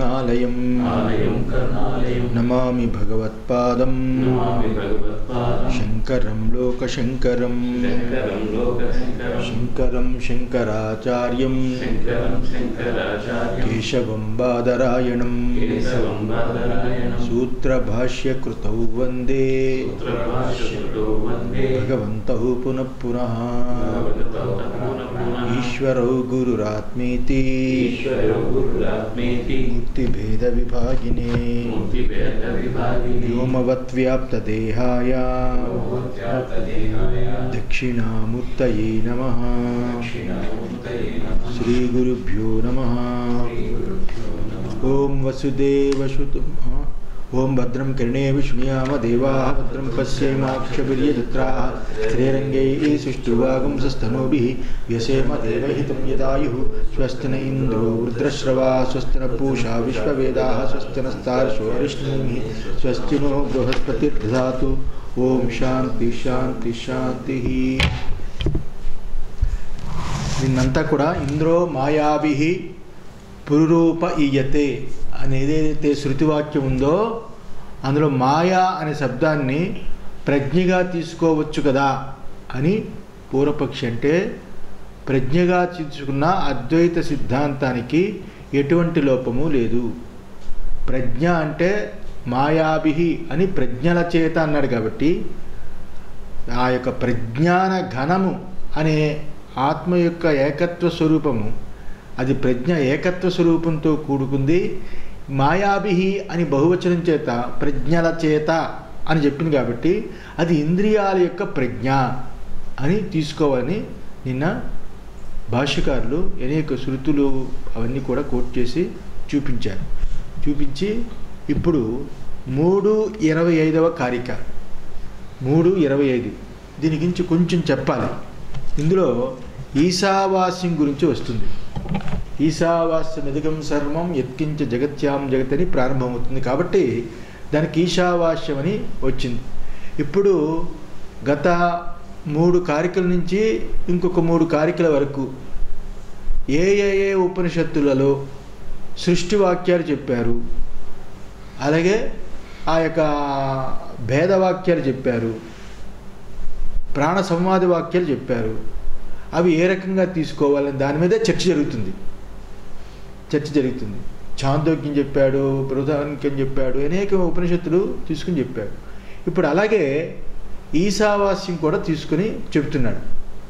కరుణాలయం ఆలయం కరుణాలయం నమామి భగవత్పాదం నమామి భగవత్పాదం శంకరం లోకశంకరం శంకరం లోకశంకరం శంకరం శంకరాచార్యం శంకరం శంకరాచార్యం కేశవం బాదరాయణం కేశవం బాదరాయణం సూత్రభాష్యకృతౌ వందే సూత్రభాష్యకృతో వందే భగవంతౌ పునః పునః భగవతౌ పునః పునః ఈశ్వరౌ గురురాత్మేతి ఈశ్వరో గురురాత్మేతి మూర్తిభేద విభాగినే మూర్తిభేద విభాగిని వ్యోమవద్వ్యాప్తదేహాయ వ్యోమవద్వ్యాప్తదేహాయ దక్షిణామూర్తయే నమ దక్షిణామూర్తయే నమః శ్రీగురుభ్యో నమ శ్రీగురుభ్యో నమః ఓం వసుదేవసుతం ఓం భద్రం కర్ణేవ శృణుయామ దేవాः భద్రం పశ్యేమాక్షభిర్యజత్రాः శ్రీరంగైः సుష్ఠువాగుంసస్తనూभिः వ్యసేమ దేవహితం యదాयुः స్వస్తి న ఇంద్రో వృద్రశ్రవా స్వస్తి న పూషా విశ్వవేదాः స్వస్తి నస్తార్షో అరిష్ణీమిः స్వస్తి నో బృహస్పతిర్దధాతు ఓం శాంతి శాంతి శాంతి నిన్నంతా కూడా ఇంద్రో మాయాభి పురురూప ఈయతే అనేది ఏదైతే శృతివాక్యం ఉందో అందులో మాయా అనే శబ్దాన్ని ప్రజ్ఞగా తీసుకోవచ్చు కదా అని పూర్వపక్షి అంటే ప్రజ్ఞగా తీసుకున్న అద్వైత సిద్ధాంతానికి ఎటువంటి లోపము లేదు ప్రజ్ఞ అంటే మాయాభి అని ప్రజ్ఞల చేత అన్నాడు కాబట్టి ఆ యొక్క ప్రజ్ఞాన ఘనము అనే ఆత్మ యొక్క ఏకత్వ స్వరూపము అది ప్రజ్ఞ ఏకత్వ స్వరూపంతో కూడుకుంది మాయాభి అని బహువచనం చేత ప్రజ్ఞల చేత అని చెప్పింది కాబట్టి అది ఇంద్రియాల యొక్క ప్రజ్ఞ అని తీసుకోవాలని నిన్న భాష్యకారులు అనేక శృతులు అవన్నీ కూడా కోట్ చేసి చూపించారు చూపించి ఇప్పుడు మూడు ఇరవై ఐదవ కారిక మూడు ఇరవై ఐదు దీని గురించి కొంచెం చెప్పాలి ఇందులో ఈశావాస్యం గురించి వస్తుంది ఈశావాస్యం ఎదుగం సర్వం ఎత్కించ జగత్యాం జగత్ అని ప్రారంభమవుతుంది కాబట్టి దానికి ఈశావాస్యం అని వచ్చింది ఇప్పుడు గత మూడు కారికల నుంచి ఇంకొక మూడు కారికల వరకు ఏ ఏ ఏ ఉపనిషత్తులలో సృష్టి వాక్యాలు చెప్పారు అలాగే ఆ యొక్క భేదవాక్యాలు చెప్పారు ప్రాణ సంవాద వాక్యాలు చెప్పారు అవి ఏ రకంగా తీసుకోవాలని దాని మీదే చర్చ జరుగుతుంది చర్చ జరుగుతుంది చాందోగ్యం చెప్పాడు బృహదానిక్యం చెప్పాడు అనేక ఉపనిషత్తులు తీసుకుని చెప్పాడు ఇప్పుడు అలాగే ఈశావాస్యం కూడా తీసుకుని చెప్తున్నాడు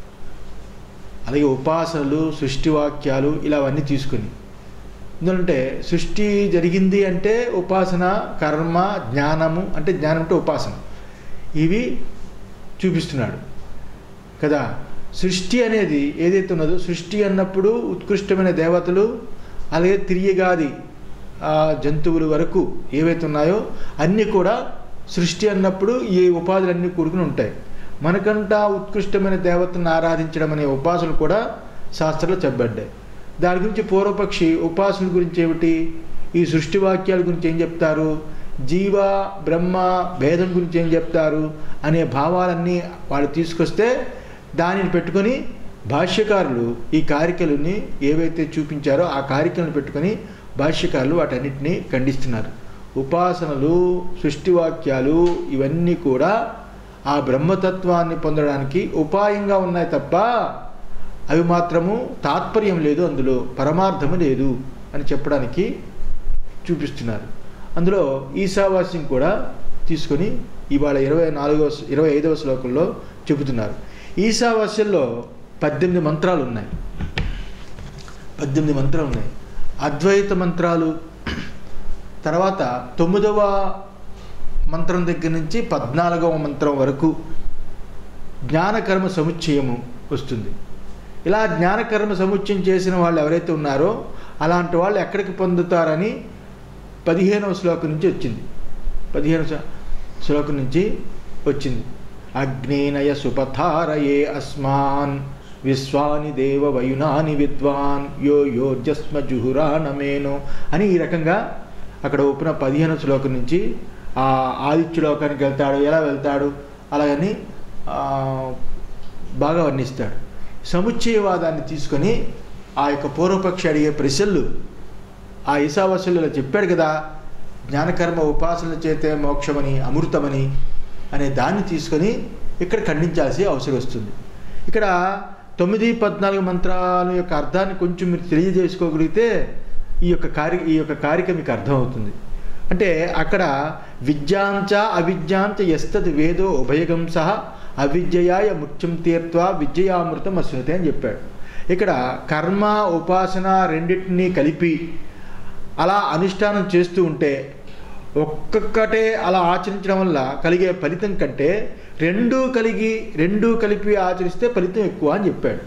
అలాగే ఉపాసనలు సృష్టి వాక్యాలు ఇలా అవన్నీ తీసుకుని ఎందుకంటే సృష్టి జరిగింది అంటే ఉపాసన కర్మ జ్ఞానము అంటే జ్ఞానం అంటే ఉపాసన ఇవి చూపిస్తున్నాడు కదా సృష్టి అనేది ఏదైతే ఉన్నదో సృష్టి అన్నప్పుడు ఉత్కృష్టమైన దేవతలు అలాగే తిరియగాది ఆ జంతువుల వరకు ఏవైతే ఉన్నాయో అన్నీ కూడా సృష్టి అన్నప్పుడు ఈ ఉపాధులన్నీ కూడుకుని ఉంటాయి మనకంటా ఉత్కృష్టమైన దేవతను ఆరాధించడం అనే ఉపాసనలు కూడా శాస్త్రంలో చెప్పబడ్డాయి దాని గురించి పూర్వపక్షి ఉపాసన గురించి ఏమిటి ఈ సృష్టి వాక్యాల గురించి ఏం చెప్తారు జీవ బ్రహ్మ భేదం గురించి ఏం చెప్తారు అనే భావాలన్నీ వాళ్ళు తీసుకొస్తే దానిని పెట్టుకొని భాష్యకారులు ఈ కారికలని ఏవైతే చూపించారో ఆ కారికలను పెట్టుకొని భాష్యకారులు వాటన్నిటిని ఖండిస్తున్నారు ఉపాసనలు సృష్టి వాక్యాలు ఇవన్నీ కూడా ఆ బ్రహ్మతత్వాన్ని పొందడానికి ఉపాయంగా ఉన్నాయి తప్ప అవి మాత్రము తాత్పర్యం లేదు అందులో పరమార్థము లేదు అని చెప్పడానికి చూపిస్తున్నారు అందులో ఈశావాస్యం కూడా తీసుకొని ఇవాళ ఇరవై నాలుగవ ఇరవై ఐదవ శ్లోకంలో చెబుతున్నారు ఈశావాస్యంలో పద్దెనిమిది మంత్రాలు ఉన్నాయి పద్దెనిమిది మంత్రాలు ఉన్నాయి అద్వైత మంత్రాలు తర్వాత తొమ్మిదవ మంత్రం దగ్గర నుంచి పద్నాలుగవ మంత్రం వరకు జ్ఞానకర్మ సముచ్చయము వస్తుంది ఇలా జ్ఞానకర్మ సముచ్చయం చేసిన వాళ్ళు ఎవరైతే ఉన్నారో అలాంటి వాళ్ళు ఎక్కడికి పొందుతారని పదిహేనవ శ్లోకం నుంచి వచ్చింది పదిహేను శ్లోకం నుంచి వచ్చింది అగ్నేనయ సుపథారయే అస్మాన్ విశ్వాని దేవ వయునాని విద్వాన్ యో యోజస్మ జుహురానమేనో అని ఈ రకంగా అక్కడ ఒప్పున పదిహేను శ్లోకం నుంచి ఆ ఆదిత్య లోకానికి వెళ్తాడు ఎలా వెళ్తాడు అలాగని బాగా వర్ణిస్తాడు సముచ్చయవాదాన్ని తీసుకొని ఆ యొక్క పూర్వపక్షి అడిగే ప్రశ్నలు ఆ ఈశావాస్యులు ఇలా చెప్పాడు కదా జ్ఞానకర్మ ఉపాసనల చేతే మోక్షమని అమృతమని అనే దాన్ని తీసుకొని ఇక్కడ ఖండించాల్సి అవసరం వస్తుంది ఇక్కడ తొమ్మిది పద్నాలుగు మంత్రాల యొక్క అర్థాన్ని కొంచెం మీరు తెలియజేసుకోగలిగితే ఈ యొక్క కార్య ఈ యొక్క కారిక మీకు అర్థమవుతుంది అంటే అక్కడ విద్యాంచ అవిద్యాంచ ఎస్తద్ వేదో ఉభయగం సహ అవిద్యయాయ ముఖ్యం తీర్త్వా విద్యయామృతం అశ్వతే అని చెప్పాడు ఇక్కడ కర్మ ఉపాసన రెండింటినీ కలిపి అలా అనుష్ఠానం చేస్తూ ఉంటే ఒక్కొక్కటే అలా ఆచరించడం వల్ల కలిగే ఫలితం కంటే రెండూ కలిగి రెండూ కలిపి ఆచరిస్తే ఫలితం ఎక్కువ అని చెప్పాడు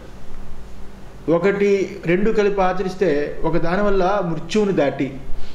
ఒకటి రెండు కలిపి ఆచరిస్తే ఒక దానివల్ల మృత్యువుని దాటి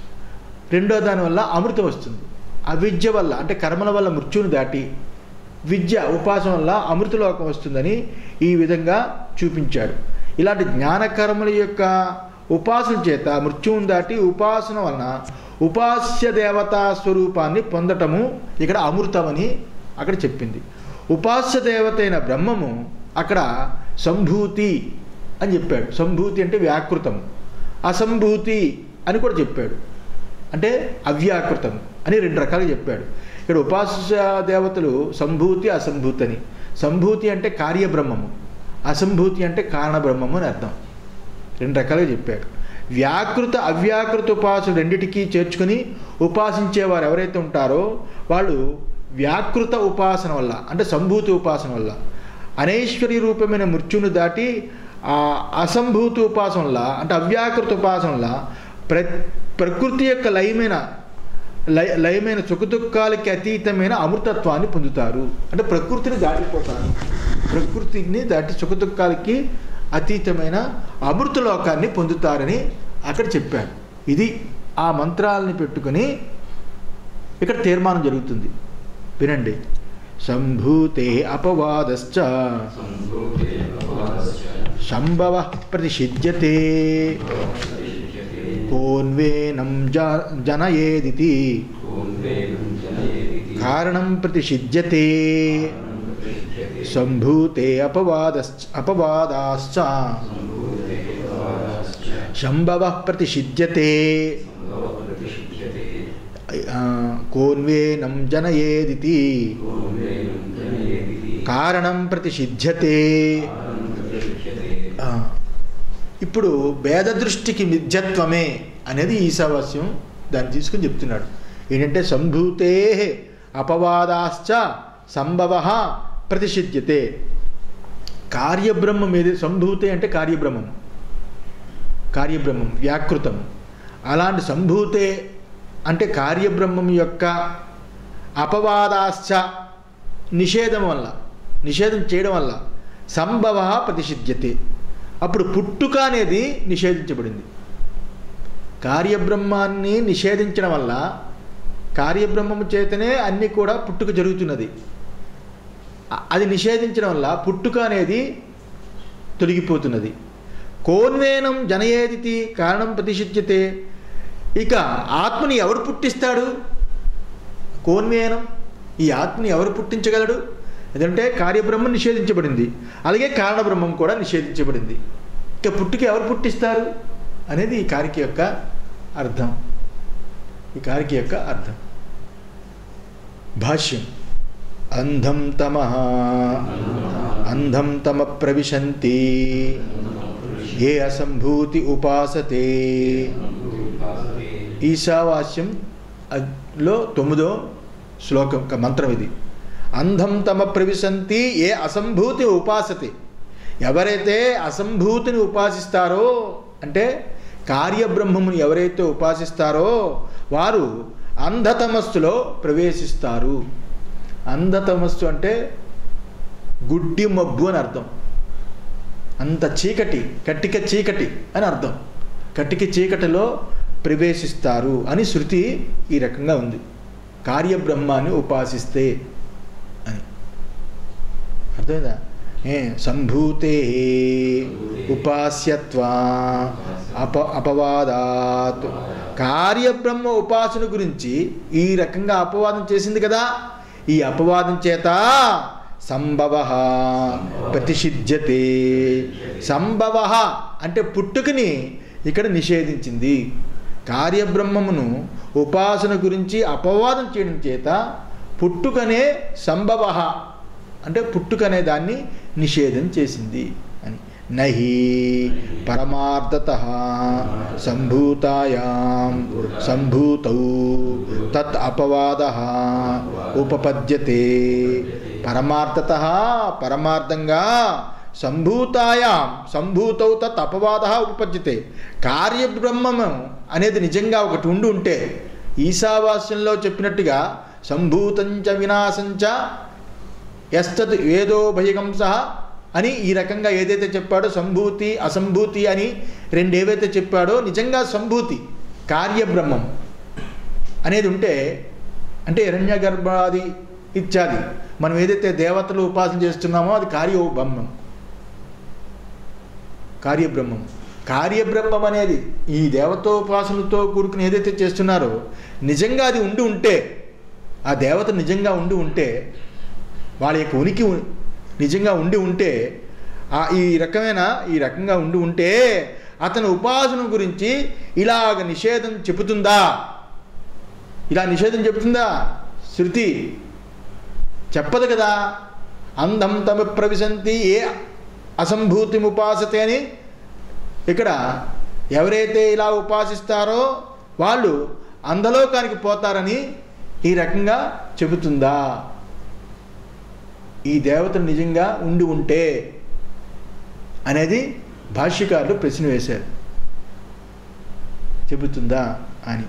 రెండో దానివల్ల అమృతం వస్తుంది అవిద్య వల్ల అంటే కర్మల వల్ల మృత్యువుని దాటి విద్య ఉపాసన వల్ల అమృతలోకం వస్తుందని ఈ విధంగా చూపించాడు ఇలాంటి జ్ఞానకర్మల యొక్క ఉపాసన చేత మృత్యువుని దాటి ఉపాసన వలన ఉపాస్య దేవతా స్వరూపాన్ని పొందటము ఇక్కడ అమృతమని అక్కడ చెప్పింది ఉపాస్య దేవత అయిన బ్రహ్మము అక్కడ సంభూతి అని చెప్పాడు సంభూతి అంటే వ్యాకృతం అసంభూతి అని కూడా చెప్పాడు అంటే అవ్యాకృతం అని రెండు రకాలుగా చెప్పాడు ఇక్కడ ఉపాస్య దేవతలు సంభూతి అసంభూతి అని సంభూతి అంటే కార్యబ్రహ్మము అసంభూతి అంటే కారణబ్రహ్మము అని అర్థం రెండు రకాలుగా చెప్పాడు వ్యాకృత అవ్యాకృత ఉపాసన రెండిటికీ చేర్చుకుని ఉపాసించేవారు ఎవరైతే ఉంటారో వాళ్ళు వ్యాకృత ఉపాసన వల్ల అంటే సంభూతి ఉపాసన వల్ల అనైశ్వర్య రూపమైన మృత్యును దాటి ఆ అసంభూత ఉపాసన వల్ల అంటే అవ్యాకృత ఉపాసన వల్ల ప్ర ప్రకృతి యొక్క లయమైన లయ లయమైన సుఖదుఖాలకి అతీతమైన అమృతత్వాన్ని పొందుతారు అంటే ప్రకృతిని దాటిపోతారు ప్రకృతిని దాటి సుఖదుఖాలకి అతీతమైన అమృతలోకాన్ని పొందుతారని అక్కడ చెప్పాడు ఇది ఆ మంత్రాలని పెట్టుకొని ఇక్కడ తీర్మానం జరుగుతుంది వినండి సంభూతే అపవాదశ్చ సంభూతే అపవాదశ్చ సంభవ ప్రతిషిధ్యతే ప్రతిష్యతే కోన్వేనం జ జనయేదితి పూర్వేనం జనయేదితి కారణం ప్రతిషిధ్యతే ప్రతిష్యతే సంభూతే అపవాదశ్చ అపవాదాశ్చ సంభూతే అపవాదశ్చ సంభవ ప్రతిషిధ్యతే సంభవ ప్రతిష్యతే ఆ, కోన్వేనం జనయేదితి పూర్వేనం జనయేదితి కారణం ప్రతిషిధ్యతే కారణం ప్రతిష్యతే ఆ, ఇప్పుడు భేద దృష్టికి మిథ్యత్వమే అనేది ఈశావాస్యం దాన్ని తీసుకుని చెప్తున్నాడు ఏంటంటే సంభూతే అపవాదాశ్చ సంభవ ప్రతిషిధ్యతే కార్యబ్రహ్మం ఏది సంభూతే అంటే కార్యబ్రహ్మం కార్యబ్రహ్మం వ్యాకృతం అలాంటి సంభూతే అంటే కార్యబ్రహ్మం యొక్క అపవాదాశ్చ నిషేధం వల్ల నిషేధం చేయడం వల్ల సంభవ ప్రతిషిధ్యతే అప్పుడు పుట్టుక అనేది నిషేధించబడింది కార్యబ్రహ్మాన్ని నిషేధించడం వల్ల కార్యబ్రహ్మము చేతనే అన్నీ కూడా పుట్టుక జరుగుతున్నది అ- అది నిషేధించడం వల్ల పుట్టుక అనేది తొలగిపోతున్నది కోన్వేనం జనయేదితి కారణం ప్రతిషిధ్యతే ఇక ఆత్మని ఎవరు పుట్టిస్తాడు కోన్వేనం ఈ ఆత్మని ఎవరు పుట్టించగలడు ఎందుకంటే కార్యబ్రహ్మం నిషేధించబడింది అలాగే కారణబ్రహ్మం కూడా నిషేధించబడింది ఇక పుట్టుక ఎవరు పుట్టిస్తారు అనేది ఈ కారిక యొక్క అర్థం ఈ కారిక యొక్క అర్థం భాష్యం అంధం తమ అంధం తమ ప్రవిశంతి ఏ అసంభూతి ఉపాసతే ఈశావాస్యం అ- లో తొమ్మిదో శ్లోకం ఒక మంత్రం ఇది అంధం తమ ప్రవిశంతి ఏ అసంభూతి ఉపాసతే ఎవరైతే అసంభూతిని ఉపాసిస్తారో అంటే కార్యబ్రహ్మముని ఎవరైతే ఉపాసిస్తారో వారు అంధతమస్సులో ప్రవేశిస్తారు అంధతమస్సు అంటే గుడ్డి మబ్బు అని అర్థం అంత చీకటి కట్టిక చీకటి అని అర్థం కట్టిక చీకటిలో ప్రవేశిస్తారు అని శృతి ఈ రకంగా ఉంది కార్యబ్రహ్మాన్ని ఉపాసిస్తే అని అర్థమైందా ఏ సంభూతే ఉపాస్యత్వా అప అపవాదాత్ కార్యబ్రహ్మ ఉపాసన గురించి ఈ రకంగా అపవాదం చేసింది కదా ఈ అపవాదం చేత సంభవ ప్రతిషిధ్యతే సంభవ అంటే పుట్టుకని ఇక్కడ నిషేధించింది కార్యబ్రహ్మమును ఉపాసన గురించి అపవాదం చేయడం చేత పుట్టుకనే సంభవ అంటే పుట్టుకనే దాన్ని నిషేధం చేసింది అని నహి పరమార్థత సంభూతాయాం సంభూతౌ తత్ అపవాద ఉపపద్యతే పరమార్థత పరమార్థంగా సంభూతాయాం సంభూతౌ తత్ అపవాద ఉపపద్యతే కార్యబ్రహ్మము అనేది నిజంగా ఒకటి ఉండి ఉంటే ఈశావాస్యంలో చెప్పినట్టుగా సంభూతంచ వినాశంచ ఎస్తత్ వేదో భయకంస అని ఈ రకంగా ఏదైతే చెప్పాడో సంభూతి అసంభూతి అని రెండు ఏవైతే చెప్పాడో నిజంగా సంభూతి కార్యబ్రహ్మం అనేది ఉంటే అంటే హిరణ్య గర్భాది ఇత్యాది మనం ఏదైతే దేవతలు ఉపాసన చేస్తున్నామో అది కార్యబ్రహ్మం కార్యబ్రహ్మం కార్యబ్రహ్మం అనేది ఈ దేవతోపాసనలతో కూడుకుని ఏదైతే చేస్తున్నారో నిజంగా అది ఉండి ఉంటే ఆ దేవత నిజంగా ఉండి ఉంటే వాళ్ళ యొక్క ఉనికి ఉ- నిజంగా ఉండి ఉంటే ఆ ఈ రకమైన ఈ రకంగా ఉండి ఉంటే అతని ఉపాసన గురించి ఇలాగ నిషేధం చెబుతుందా ఇలా నిషేధం చెబుతుందా శృతి చెప్పదు కదా అందం తమ ప్రవిశంతి ఏ అసంభూతిని ఉపాసతే అని ఇక్కడ ఎవరైతే ఇలా ఉపాసిస్తారో వాళ్ళు అందలోకానికి పోతారని ఈ రకంగా చెబుతుందా ఈ దేవత నిజంగా ఉండి ఉంటే అనేది భాష్యకారులు ప్రశ్న వేశారు చెబుతుందా అని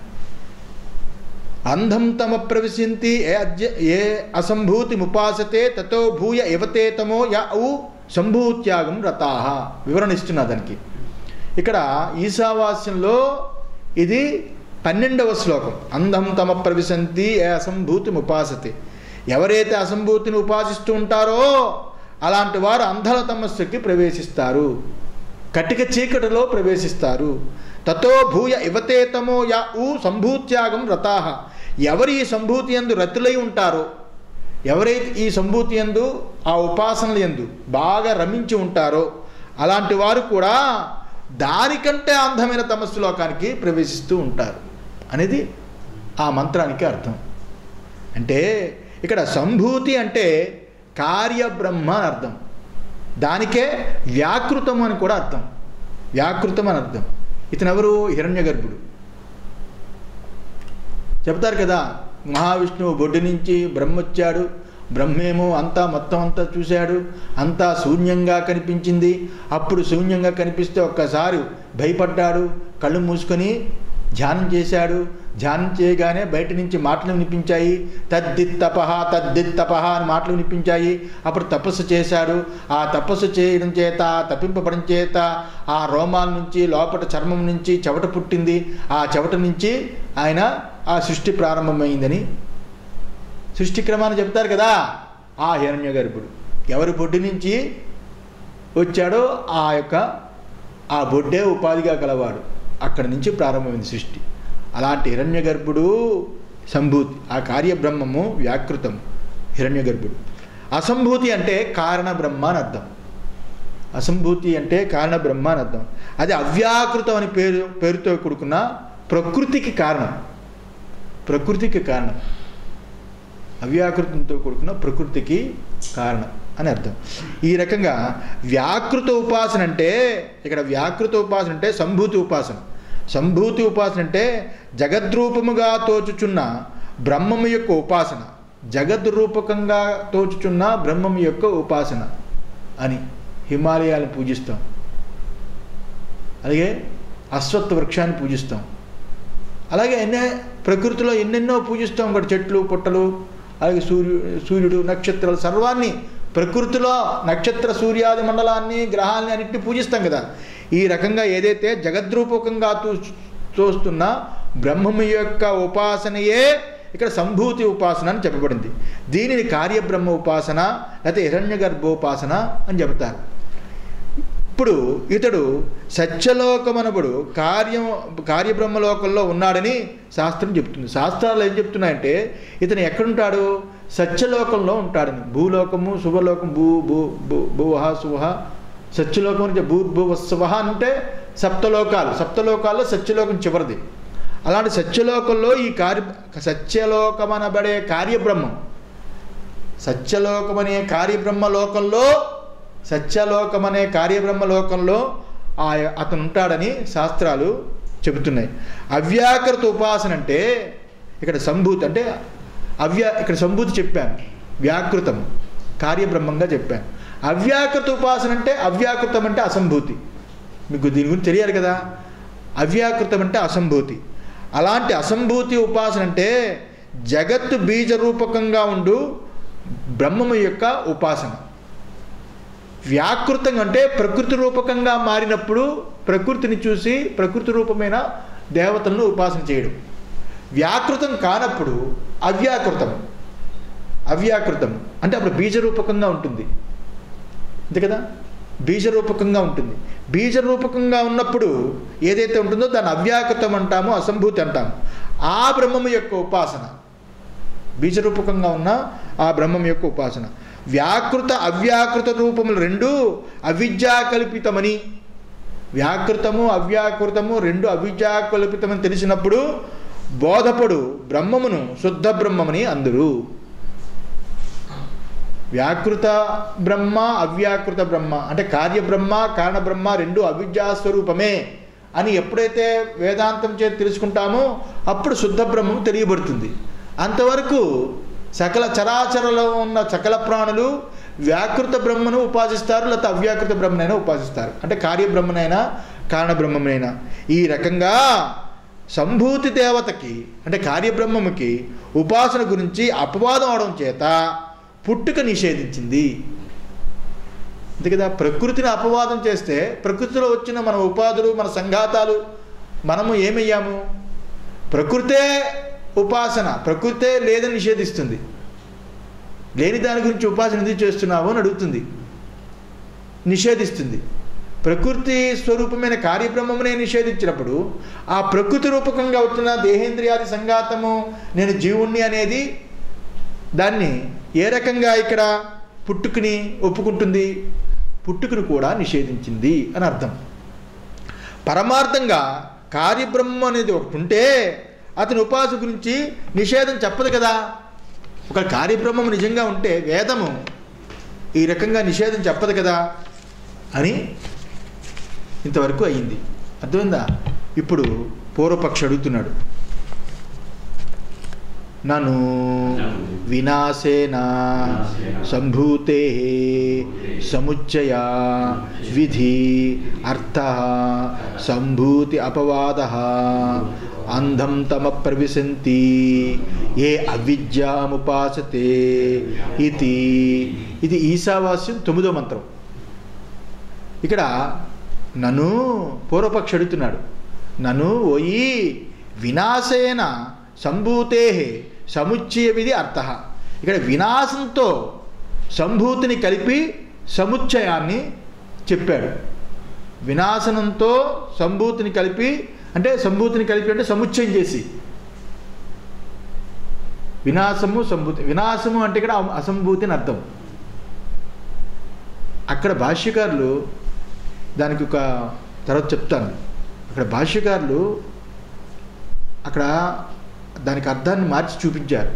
అంధం తమ ప్రవిశంతి ఏ అద్య ఏ అసంభూతి ముపాసతే తతో భూయ ఇవతే తమో యా ఔ సంభూత్యాగం రతాహ వివరణ ఇస్తున్నా దానికి ఇక్కడ ఈశావాస్యంలో ఇది పన్నెండవ శ్లోకం అంధం తమ ప్రవిశంతి ఏ అసంభూతి ముపాసతే ఎవరైతే అసంభూతిని ఉపాసిస్తూ ఉంటారో అలాంటి వారు అంధల తమస్సుకి ప్రవేశిస్తారు కటిక చీకటిలో ప్రవేశిస్తారు తతో భూయ ఇవతేతమో యా ఊ సంభూత్యాగం రతాహ ఎవరు ఈ సంభూతి ఎందు రతులై ఉంటారో ఎవరైతే ఈ సంభూతి ఎందు ఆ ఉపాసనల ఎందు బాగా రమించి ఉంటారో అలాంటి వారు కూడా దానికంటే అందమైన తమస్సు లోకానికి ప్రవేశిస్తూ ఉంటారు అనేది ఆ మంత్రానికి అర్థం అంటే ఇక్కడ సంభూతి అంటే కార్యబ్రహ్మ అని అర్థం దానికే వ్యాకృతం అని కూడా అర్థం వ్యాకృతం అని అర్థం ఇతను ఎవరు హిరణ్య గర్భుడు చెప్తారు కదా మహావిష్ణువు బొడ్డు నుంచి బ్రహ్మ వచ్చాడు బ్రహ్మేమో అంతా మొత్తం అంతా చూశాడు అంతా శూన్యంగా కనిపించింది అప్పుడు శూన్యంగా కనిపిస్తే ఒక్కసారి భయపడ్డాడు కళ్ళు మూసుకొని ధ్యానం చేశాడు ధ్యానం చేయగానే బయట నుంచి మాటలు వినిపించాయి తద్దిత్ తపహ తద్దిత్ తపహ అని మాటలు వినిపించాయి అప్పుడు తపస్సు చేశాడు ఆ తపస్సు చేయడం చేత తప్పింపబడం చేత ఆ రోమాల నుంచి లోపల చర్మం నుంచి చెవట పుట్టింది ఆ చెవట నుంచి ఆయన ఆ సృష్టి ప్రారంభమైందని సృష్టి క్రమాన్ని చెప్తారు కదా ఆ హిరణ్య గర్భుడు ఎవరి బొడ్డు నుంచి వచ్చాడో ఆ యొక్క ఆ బొడ్డే ఉపాధిగా గలవాడు అక్కడి నుంచి ప్రారంభమైంది సృష్టి అలాంటి హిరణ్య గర్భుడు సంభూతి ఆ కార్యబ్రహ్మము వ్యాకృతం హిరణ్య గర్భుడు అసంభూతి అంటే కారణ బ్రహ్మ అని అర్థం అసంభూతి అంటే కారణ బ్రహ్మ అని అర్థం అది అవ్యాకృతం అని పేరు పేరుతో కూడుకున్న ప్రకృతికి కారణం ప్రకృతికి కారణం అవ్యాకృతంతో కూడుకున్న ప్రకృతికి కారణం అని అర్థం ఈ రకంగా వ్యాకృత ఉపాసన అంటే ఇక్కడ వ్యాకృత ఉపాసన అంటే సంభూతి ఉపాసన సంభూతి ఉపాసన అంటే జగద్రూపముగా తోచుచున్న బ్రహ్మము యొక్క ఉపాసన జగద్రూపకంగా తోచుచున్న బ్రహ్మము యొక్క ఉపాసన అని హిమాలయాలను పూజిస్తాం అలాగే అశ్వత్థ వృక్షాన్ని పూజిస్తాం అలాగే ఎన్నో ప్రకృతిలో ఎన్నెన్నో పూజిస్తాం ఇక్కడ చెట్లు పుట్టలు అలాగే సూర్యు సూర్యుడు నక్షత్రాలు సర్వాన్ని ప్రకృతిలో నక్షత్ర సూర్యాది మండలాన్ని గ్రహాలని అన్నింటినీ పూజిస్తాం కదా ఈ రకంగా ఏదైతే జగద్రూపకంగా తూ చూస్తున్న బ్రహ్మము యొక్క ఉపాసనయే ఇక్కడ సంభూతి ఉపాసన అని చెప్పబడింది దీనిని కార్యబ్రహ్మ ఉపాసన లేకపోతే హిరణ్య గర్భోపాసన అని చెబుతారు ఇప్పుడు ఇతడు సత్యలోకమనబడు కార్యం కార్యబ్రహ్మలోకంలో ఉన్నాడని శాస్త్రం చెప్తుంది శాస్త్రాలు ఏం చెప్తున్నాయంటే ఇతను ఎక్కడుంటాడు సత్యలోకంలో ఉంటాడని భూలోకము శుభలోకం భూ భూ భూ భువహ శుభ సత్యలోకం అంటే భూ భువ శుభ అంటే సప్తలోకాలు సప్తలోకాల్లో సత్యలోకం చివరిది అలాంటి సత్యలోకంలో ఈ కార్య సత్యలోకమనబడే కార్యబ్రహ్మం సత్యలోకమనే కార్యబ్రహ్మ లోకంలో సత్యలోకమనే కార్యబ్రహ్మ లోకంలో ఆ అతను ఉంటాడని శాస్త్రాలు చెబుతున్నాయి అవ్యాకృత ఉపాసన అంటే ఇక్కడ సంభూతి అంటే అవ్యా ఇక్కడ సంభూతి చెప్పాను వ్యాకృతం కార్యబ్రహ్మంగా చెప్పాను అవ్యాకృత ఉపాసన అంటే అవ్యాకృతం అంటే అసంభూతి మీకు దీని గురించి తెలియాలి కదా అవ్యాకృతం అంటే అసంభూతి అలాంటి అసంభూతి ఉపాసన అంటే జగత్తు బీజరూపకంగా ఉండు బ్రహ్మము యొక్క ఉపాసన వ్యాకృతం అంటే ప్రకృతి రూపకంగా మారినప్పుడు ప్రకృతిని చూసి ప్రకృతి రూపమైన దేవతలను ఉపాసన చేయడం వ్యాకృతం కానప్పుడు అవ్యాకృతం అవ్యాకృతం అంటే అప్పుడు బీజరూపకంగా ఉంటుంది అంతే కదా బీజరూపకంగా ఉంటుంది బీజరూపకంగా ఉన్నప్పుడు ఏదైతే ఉంటుందో దాన్ని అవ్యాకృతం అంటామో అసంభూతి అంటాము ఆ బ్రహ్మము యొక్క ఉపాసన బీజరూపకంగా ఉన్న ఆ బ్రహ్మం యొక్క ఉపాసన వ్యాకృత అవ్యాకృత రూపములు రెండు అవిద్యా కల్పితమని వ్యాకృతము అవ్యాకృతము రెండు అవిద్యా కల్పితమని తెలిసినప్పుడు బోధపడు బ్రహ్మమును శుద్ధ బ్రహ్మమని అందరు వ్యాకృత బ్రహ్మ అవ్యాకృత బ్రహ్మ అంటే కార్యబ్రహ్మ కారణబ్రహ్మ రెండు అవిద్యా స్వరూపమే అని ఎప్పుడైతే వేదాంతం చేతి తెలుసుకుంటామో అప్పుడు శుద్ధ బ్రహ్మం తెలియబడుతుంది అంతవరకు సకల చరాచరలో ఉన్న సకల ప్రాణులు వ్యాకృత బ్రహ్మను ఉపాసిస్తారు లేకపోతే అవ్యాకృత బ్రహ్మనైనా ఉపాసిస్తారు అంటే కార్యబ్రహ్మనైనా కారణబ్రహ్మనైనా ఈ రకంగా సంభూతి దేవతకి అంటే కార్యబ్రహ్మముకి ఉపాసన గురించి అపవాదం అవడం చేత పుట్టుక నిషేధించింది అంతే కదా ప్రకృతిని అపవాదం చేస్తే ప్రకృతిలో వచ్చిన మన ఉపాధులు మన సంఘాతాలు మనము ఏమయ్యాము ప్రకృతే ఉపాసన ప్రకృతే లేదని నిషేధిస్తుంది లేని దాని గురించి ఉపాసన ఎందుకు చేస్తున్నావు అని అడుగుతుంది నిషేధిస్తుంది ప్రకృతి స్వరూపమైన కార్యబ్రహ్మమునే నిషేధించినప్పుడు ఆ ప్రకృతి రూపకంగా వచ్చిన దేహేంద్రియాది సంఘాతము నేను జీవుణ్ణి అనేది దాన్ని ఏ రకంగా ఇక్కడ పుట్టుకుని ఒప్పుకుంటుంది పుట్టుకుని కూడా నిషేధించింది అని అర్థం పరమార్థంగా కార్యబ్రహ్మ అనేది ఒకటి ఉంటే అతని ఉపాసన గురించి నిషేధం చెప్పదు కదా ఒక కార్యబ్రహ్మం నిజంగా ఉంటే వేదము ఈ రకంగా నిషేధం చెప్పదు కదా అని ఇంతవరకు అయ్యింది అర్థమైందా ఇప్పుడు పూర్వపక్ష అడుగుతున్నాడు నను వినాశేన సంభూతే సముచ్చయ విధి అర్థ సంభూతి అపవాద అంధం తమ ప్రవిశంతి ఏ అవిద్యాముపాసతే ఇది ఇది ఈశావాస్యం తొమ్మిదో మంత్రం ఇక్కడ నన్ను పూర్వపక్ష అడుగుతున్నాడు నన్ను ఓయి వినాశేన సంభూతే సముచ్చయ విధి అర్థ ఇక్కడ వినాశంతో సంభూతిని కలిపి సముచ్చయాన్ని చెప్పాడు వినాశనంతో సంభూతిని కలిపి అంటే సంభూతిని కలిపి అంటే సముచ్చయం చేసి వినాశము సంభూతి వినాశము అంటే ఇక్కడ అసంభూతి అని అర్థం అక్కడ భాష్యకారులు దానికి ఒక తర్వాత చెప్తాను అక్కడ భాష్యకారులు అక్కడ దానికి అర్థాన్ని మార్చి చూపించారు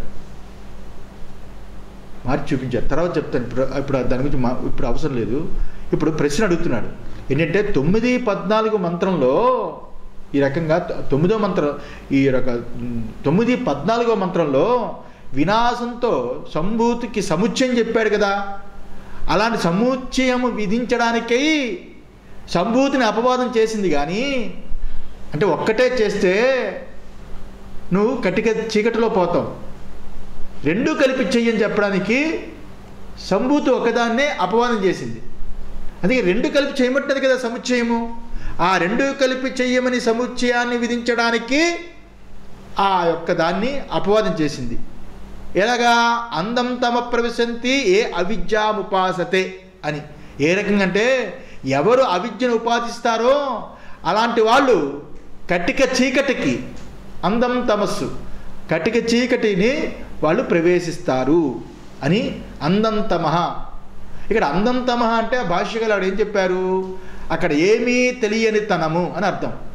మార్చి చూపించారు తర్వాత చెప్తాను ఇప్పుడు ఇప్పుడు దాని గురించి మా ఇప్పుడు అవసరం లేదు ఇప్పుడు ప్రశ్న అడుగుతున్నాడు ఏంటంటే తొమ్మిది పద్నాలుగు మంత్రంలో ఈ రకంగా తొ- తొమ్మిదో మంత్రం ఈ రక తొమ్మిది పద్నాలుగో మంత్రంలో వినాశంతో సంభూతికి సముచ్చయం చెప్పాడు కదా అలాంటి సముచ్చయము విధించడానికై సంభూతిని అపవాదం చేసింది కానీ అంటే ఒక్కటే చేస్తే నువ్వు కటిక చీకటిలో పోతావు రెండూ కలిపి చెయ్యని చెప్పడానికి సంభూతి ఒకదాన్నే అపవాదం చేసింది అందుకే రెండు కలిపి చేయమంటది కదా సముచ్చయము ఆ రెండు కలిపి చెయ్యమని సముచ్చయాన్ని విధించడానికి ఆ యొక్క దాన్ని అపవాదం చేసింది ఎలాగా అందం తమ ప్రవిశంతి ఏ అవిద్యాముపాసతే అని ఏ రకంగా అంటే ఎవరు అవిద్యను ఉపాసిస్తారో అలాంటి వాళ్ళు కటిక చీకటికి అందం తమస్సు కటిక చీకటిని వాళ్ళు ప్రవేశిస్తారు అని అందం తమహ ఇక్కడ అందం తమహ అంటే ఆ భాష్యగలాడు ఏం చెప్పారు అక్కడ ఏమీ తెలియని తనము అని అర్థం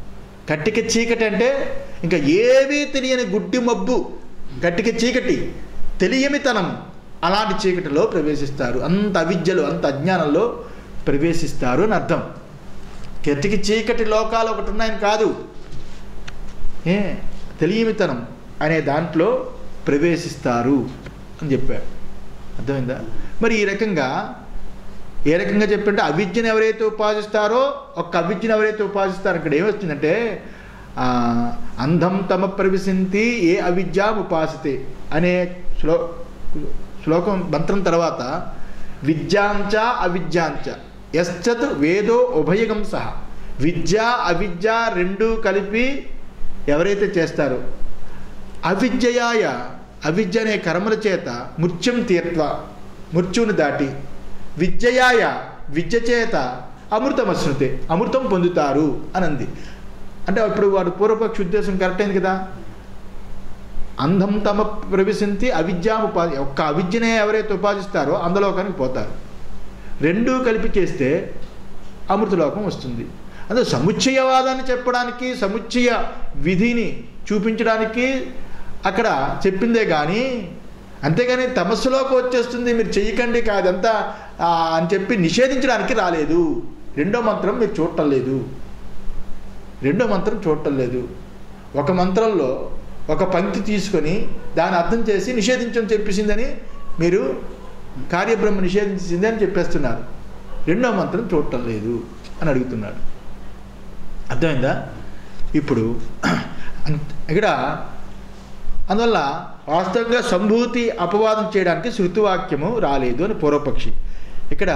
కట్టిక చీకటి అంటే ఇంకా ఏమీ తెలియని గుడ్డి మబ్బు కట్టిక చీకటి తెలియమితనం అలాంటి చీకటిలో ప్రవేశిస్తారు అంత అవిద్యలో అంత అజ్ఞానంలో ప్రవేశిస్తారు అని అర్థం కట్టిక చీకటి లోకాలు ఒకటి ఉన్నాయని కాదు ఏ తెలియమితనం అనే దాంట్లో ప్రవేశిస్తారు అని చెప్పారు అర్థమైందా మరి ఈ రకంగా ఏ రకంగా చెప్పంటే అవిద్యను ఎవరైతే ఉపాసిస్తారో ఒక్క అవిద్యను ఎవరైతే ఉపాసిస్తారో ఇక్కడ ఏమొచ్చిందంటే ఆ, అంధం తమ ప్రవిశంతి ఏ అవిద్యాం ఉపాసితే అనే శ్లో శ్లోకం మంత్రం తర్వాత విద్యాంచ అవిద్యాంచ యశ్చత్ వేదో ఉభయగం సహ విద్య అవిద్య రెండు కలిపి ఎవరైతే చేస్తారో అవిద్యయాయ అవిద్య అనే కర్మల చేత మృత్యుం తీర్త్వ మృత్యువుని దాటి విద్యయాయ విద్య చేత అమృతమశ్నుతే అమృతం పొందుతారు అని అంది అంటే ఇప్పుడు వాడు పూర్వపక్ష ఉద్దేశం కరెక్ట్ అయింది కదా అంధం తమ ప్రవేశించి అవిద్యాం ఉపాధి ఒక్క అవిద్యనే ఎవరైతే ఉపాదిస్తారో అందులోకానికి పోతారు రెండూ కలిపి చేస్తే అమృతలోకం వస్తుంది అందులో సముచ్చయవాదాన్ని చెప్పడానికి సముచ్చయ విధిని చూపించడానికి అక్కడ చెప్పిందే కానీ అంతేగాని తమస్సులోకి వచ్చేస్తుంది మీరు చెయ్యకండి కాదంతా ఆ, అని చెప్పి నిషేధించడానికి రాలేదు రెండో మంత్రం మీరు చూడటం లేదు రెండో మంత్రం చూడటం లేదు ఒక మంత్రంలో ఒక పంక్తి తీసుకొని దాన్ని అర్థం చేసి నిషేధించని చెప్పేసిందని మీరు కార్యబ్రహ్మ నిషేధించింది అని చెప్పేస్తున్నారు రెండో మంత్రం చూడటం లేదు అని అడుగుతున్నాడు అర్థమైందా ఇప్పుడు అంత- ఇక్కడ అందువల్ల వాస్తవంగా సంభూతి అపవాదం చేయడానికి శృతివాక్యము రాలేదు అని పూర్వపక్షి ఇక్కడ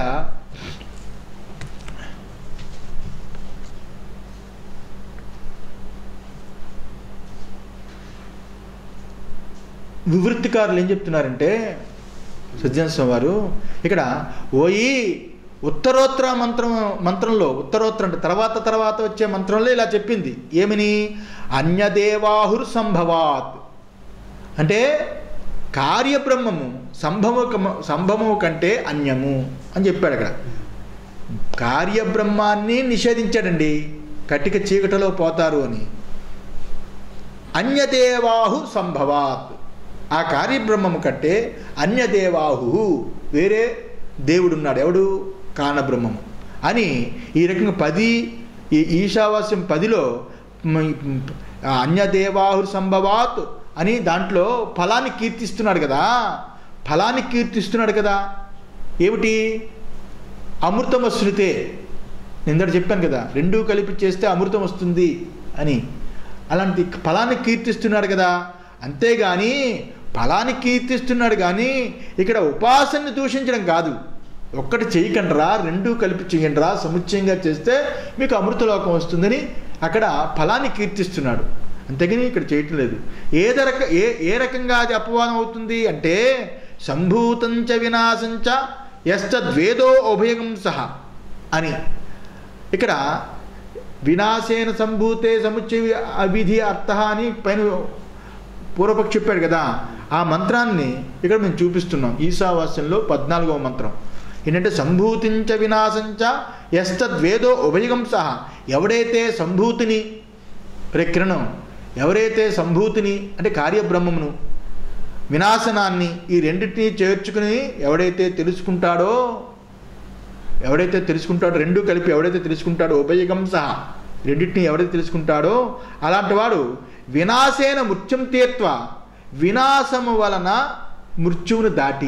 వివృత్తికారులు ఏం చెప్తున్నారంటే సజ్జన స్వామి వారు ఇక్కడ ఓయి ఉత్తరోత్తర మంత్రం మంత్రంలో ఉత్తరోత్తర అంటే తర్వాత తర్వాత వచ్చే మంత్రంలో ఇలా చెప్పింది ఏమని అన్యదేవాహుర్ సంభవాత్ అంటే కార్యబ్రహ్మము సంభవము సంభవము కంటే అన్యము అని చెప్పాడు అక్కడ కార్యబ్రహ్మాన్ని నిషేధించాడండి కటిక చీకటిలో పోతారు అని అన్యదేవాహు సంభవాత్ ఆ కార్యబ్రహ్మము కంటే అన్యదేవాహు వేరే దేవుడున్నాడు ఎవడు కారణబ్రహ్మము అని ఈ రకంగా పది ఈ ఈశావాస్యం పదిలో మ- ఆ అన్యదేవాహు సంభవాత్ అని దాంట్లో ఫలాన్ని కీర్తిస్తున్నాడు కదా ఫలాన్ని కీర్తిస్తున్నాడు కదా ఏమిటి అమృతం శృతే నిందడు చెప్పాను కదా రెండూ కలిపి చేస్తే అమృతం వస్తుంది అని అలాంటి ఫలాన్ని కీర్తిస్తున్నాడు కదా అంతేగాని ఫలాన్ని కీర్తిస్తున్నాడు కానీ ఇక్కడ ఉపాసనని దూషించడం కాదు ఒక్కటి చేయకండిరా రెండూ కలిపి చేయండిరా సముచ్చయంగా చేస్తే మీకు అమృతలోకం వస్తుందని అక్కడ ఫలాన్ని కీర్తిస్తున్నాడు అంతేగాని ఇక్కడ చేయటం లేదు ఏద రక ఏ ఏ రకంగా అది అపవాదం అవుతుంది అంటే సంభూతంచ వినాశంచ యశ్చద్వేదో ఉభయగం సహ అని ఇక్కడ వినాశేన సంభూతే సముచ్చయ అవిధి అర్థ అని పైన పూర్వపక్షి చెప్పాడు కదా ఆ మంత్రాన్ని ఇక్కడ మేము చూపిస్తున్నాం ఈశావాస్యంలో పద్నాలుగవ మంత్రం ఏంటంటే సంభూతించ వినాశంచ యస్తద్వేదో ఉభయగం సహ ఎవడైతే సంభూతిని ప్రకిరణం ఎవరైతే సంభూతిని అంటే కార్యబ్రహ్మమును వినాశనాన్ని ఈ రెండింటినీ చేర్చుకుని ఎవడైతే తెలుసుకుంటాడో ఎవడైతే తెలుసుకుంటాడో రెండు కలిపి ఎవడైతే తెలుసుకుంటాడో ఉభయగం సహా రెండింటిని ఎవడైతే తెలుసుకుంటాడో అలాంటి వాడు వినాశేన మృత్యుం తీర్త్వ వినాశము వలన మృత్యువును దాటి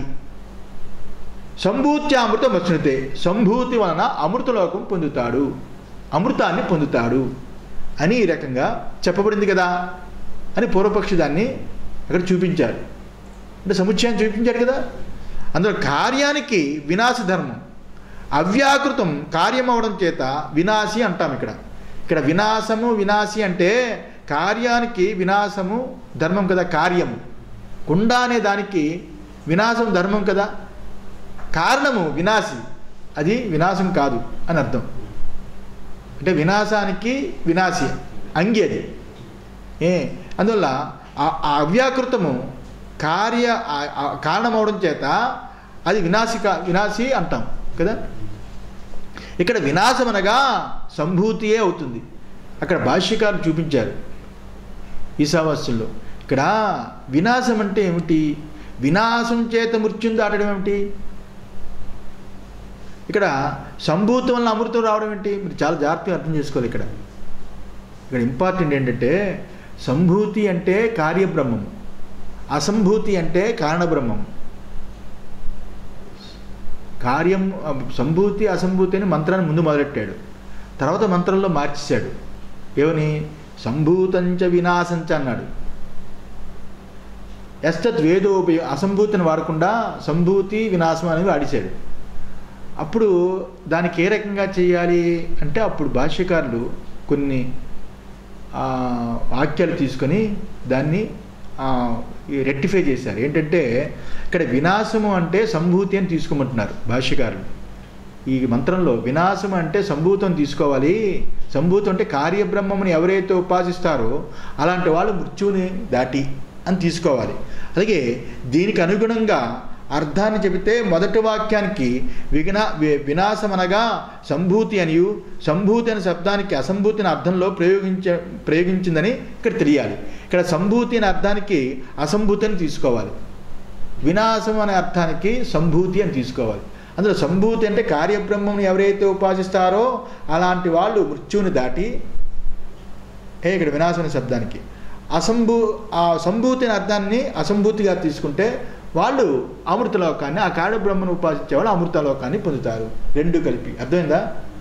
సంభూత్య అమృతం వచ్చునితే సంభూతి వలన అమృతలోకం పొందుతాడు అమృతాన్ని పొందుతాడు అని ఈ రకంగా చెప్పబడింది కదా అని పూర్వపక్షి దాన్ని అక్కడ చూపించారు అంటే సముచ్చయాన్ని చూపించాడు కదా అందులో కార్యానికి వినాశ ధర్మం అవ్యాకృతం కార్యం అవడం చేత వినాశి అంటాం ఇక్కడ ఇక్కడ వినాశము వినాశి అంటే కార్యానికి వినాశము ధర్మం కదా కార్యము కుండ అనే దానికి వినాశం ధర్మం కదా కారణము వినాశి అది వినాశం కాదు అని అర్థం అంటే వినాశానికి వినాశి అంగి అది ఏ అందువల్ల ఆ ఆ అవ్యాకృతము కార్య ఆ- ఆ కారణం అవడం చేత అది వినాశిక వినాశి అంటాం కదా ఇక్కడ వినాశం అనగా సంభూతియే అవుతుంది అక్కడ భాష్యకారులు చూపించారు ఈశావాస్యంలో ఇక్కడ వినాశం అంటే ఏమిటి వినాశం చేత మృత్యుం దాటడం ఏమిటి ఇక్కడ సంభూతం వల్ల అమృతం రావడం ఏంటి మీరు చాలా జాగ్రత్తగా అర్థం చేసుకోవాలి ఇక్కడ ఇక్కడ ఇంపార్టెంట్ ఏంటంటే సంభూతి అంటే కార్యబ్రహ్మం అసంభూతి అంటే కారణబ్రహ్మం కార్యం ఆ, సంభూతి అసంభూతి అని మంత్రాన్ని ముందు మొదలెట్టాడు తర్వాత మంత్రంలో మార్చేశాడు ఏమని సంభూతంచ వినాశంచ అన్నాడు ఎస్తత్ వేదోపయ అసంభూతిని వాడకుండా సంభూతి వినాశం అనేవి వాడిశాడు అప్పుడు దానికి ఏ రకంగా చేయాలి అంటే అప్పుడు భాష్యకారులు కొన్ని ఆ, వాక్యాలు తీసుకొని దాన్ని ఆ, ఈ రెక్టిఫై చేశారు ఏంటంటే ఇక్కడ వినాశము అంటే సంభూతి అని తీసుకోమంటున్నారు భాష్యకారులు ఈ మంత్రంలో వినాశం అంటే సంభూతం తీసుకోవాలి సంభూతం అంటే కార్యబ్రహ్మముని ఎవరైతే ఉపాసిస్తారో అలాంటి వాళ్ళు మృత్యువుని దాటి అని తీసుకోవాలి అలాగే దీనికి అనుగుణంగా అర్థాన్ని చెబితే మొదటి వాక్యానికి విఘ్న వి- వినాశం అనగా సంభూతి అనియు సంభూతి అనే శబ్దానికి అసంభూతిని అర్థంలో ప్రయోగించ ప్రయోగించిందని ఇక్కడ తెలియాలి ఇక్కడ సంభూతి అనే అర్థానికి అసంభూతి అని తీసుకోవాలి వినాశం అనే అర్థానికి సంభూతి అని తీసుకోవాలి అందులో సంభూతి అంటే కార్యబ్రహ్మం ఎవరైతే ఉపాసిస్తారో అలాంటి వాళ్ళు మృత్యువుని దాటి ఏ ఇక్కడ వినాశం అనే శబ్దానికి అసంభూ ఆ సంభూతి అనే అర్థాన్ని అసంభూతిగా తీసుకుంటే వాళ్ళు అమృతలోకాన్ని ఆ కాడ బ్రహ్మను ఉపాసించే వాళ్ళు అమృతలోకాన్ని పొందుతారు రెండు కలిపి అర్థమైందా